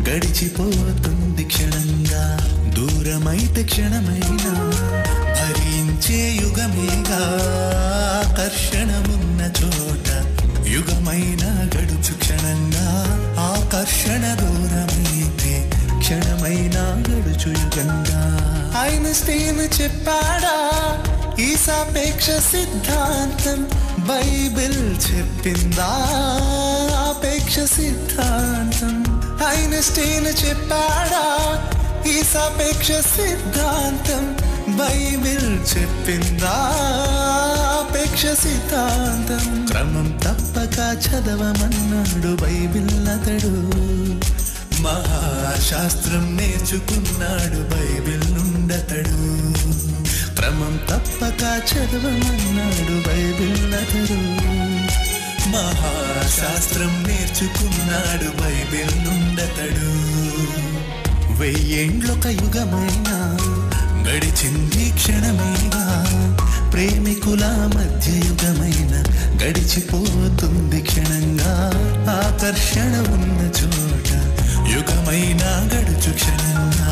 గడిచిపోతుంది క్షణంగా దూరమైతే క్షణమైనా భరించే యుగమేగా ఆకర్షణమున్న చోట యుగమైన గడుచు క్షణంగా ఆకర్షణ దూరమైతే క్షణమైన గడుచు యుగంగా ఐన్స్టీన్ చెప్పాడా ఈ సాపేక్ష సిద్ధాంతం బైబిల్ చెప్పిందా ఆపేక్ష సిద్ధాంతం ఐన్స్టీన్ చెప్పాడా ఈ సాపేక్ష సిద్ధాంతం బైబిల్ చెప్పిందా ఆపేక్ష సిద్ధాంతం క్రమం తప్పక చదవమన్నాడు బైబిల్ అతడు మహాశాస్త్రం నేర్చుకున్నాడు బైబిల్ నుండతడు క్రమం తప్పక చదవమన్నాడు బైబిల్ అతడు మహాశాస్త్రం నేర్చుకున్నాడు బైబిల్ నుండతడు వెయ్యేండ్లొక యుగమైనా గడిచింది క్షణమేగా ప్రేమికుల మధ్య యుగమైన గడిచిపోతుంది క్షణంగా ఆకర్షణ ఉన్న చోట యుగమైన గడుచు క్షణంగా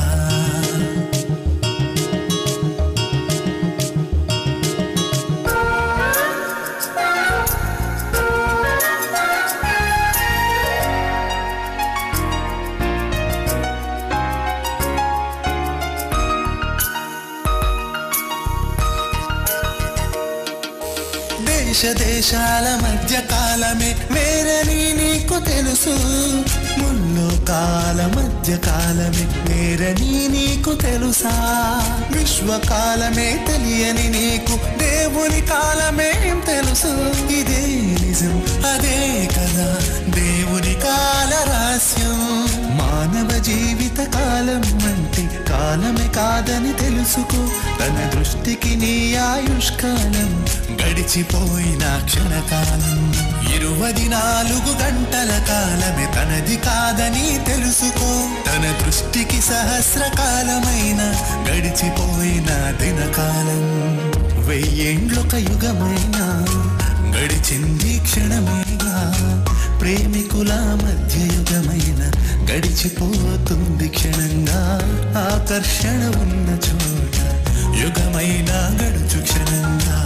దేశ దేశాల మధ్య కాలమే వేరని నీకు తెలుసు ముల్లోకాల మధ్య కాలమే వేరని నీకు తెలుసా విశ్వకాలమే తెలియని నీకు దేవుని కాలమే తెలుసు ఇదే నిజం అదే కదా దేవుని కాల రహస్యం మానవ జీవిత కాలం అంటే కాలమే కాదని తెలుసుకో తన దృష్టికి నీ ఆయుష్కాలం గడిచిపోయిన క్షణకాలం ఇరువది నాలుగు గంటల కాలమే తనది కాదని తెలుసుకో తన దృష్టికి సహస్ర కాలమైన గడిచిపోయిన దినకాలం వెయ్యేండ్లొక యుగమైన గడిచింది క్షణమేగా ప్రేమికుల మధ్య యుగమైన గడిచిపోతుంది క్షణంగా ఆకర్షణ ఉన్న చోట యుగమైన గడుచు క్షణంగా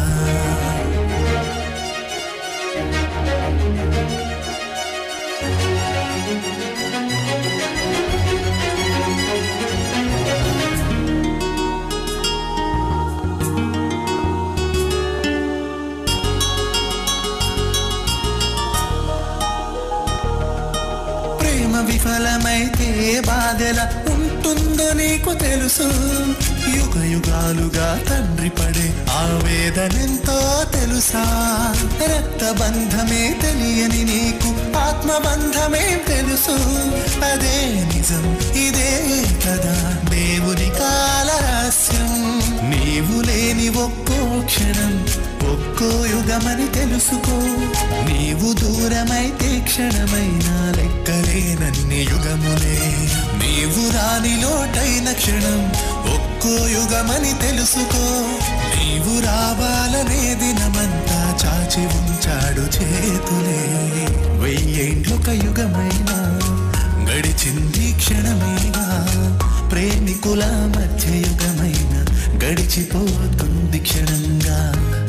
ప్రేమ విఫలమైతే బాధెల ఉంటుందో నీకు తెలుసు యుగ యుగాలుగా తండ్రి పడే ఆవేదనెంతో తెలుసా రక్త బంధమే తెలియని నీకు ఆత్మ బంధమే తెలుసు అదే నిజం ఇదే కదా దేవుని కాల రహస్యం నీవు లేని ఒక్కో క్షణం ఒక్కో యుగమని తెలుసుకో నీవు దూరమైతే క్షణమైనా లెక్కలేనన్ని యుగములే నీవు రాని లోటైన క్షణం ఒక్కో యుగమని తెలుసుకో నీవు రావాలనే దినమంతా చాచి ఉంచాడు చేతులే వెయ్యేండ్లొక యుగమైనా గడిచింది క్షణమేగా ప్రేమికుల మధ్య యుగమైన గడిచిపోతుంది క్షణంగా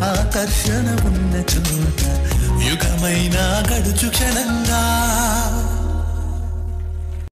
ఆకర్షణ ఉన్న చోట యుగమైన గడుచు క్షణంగా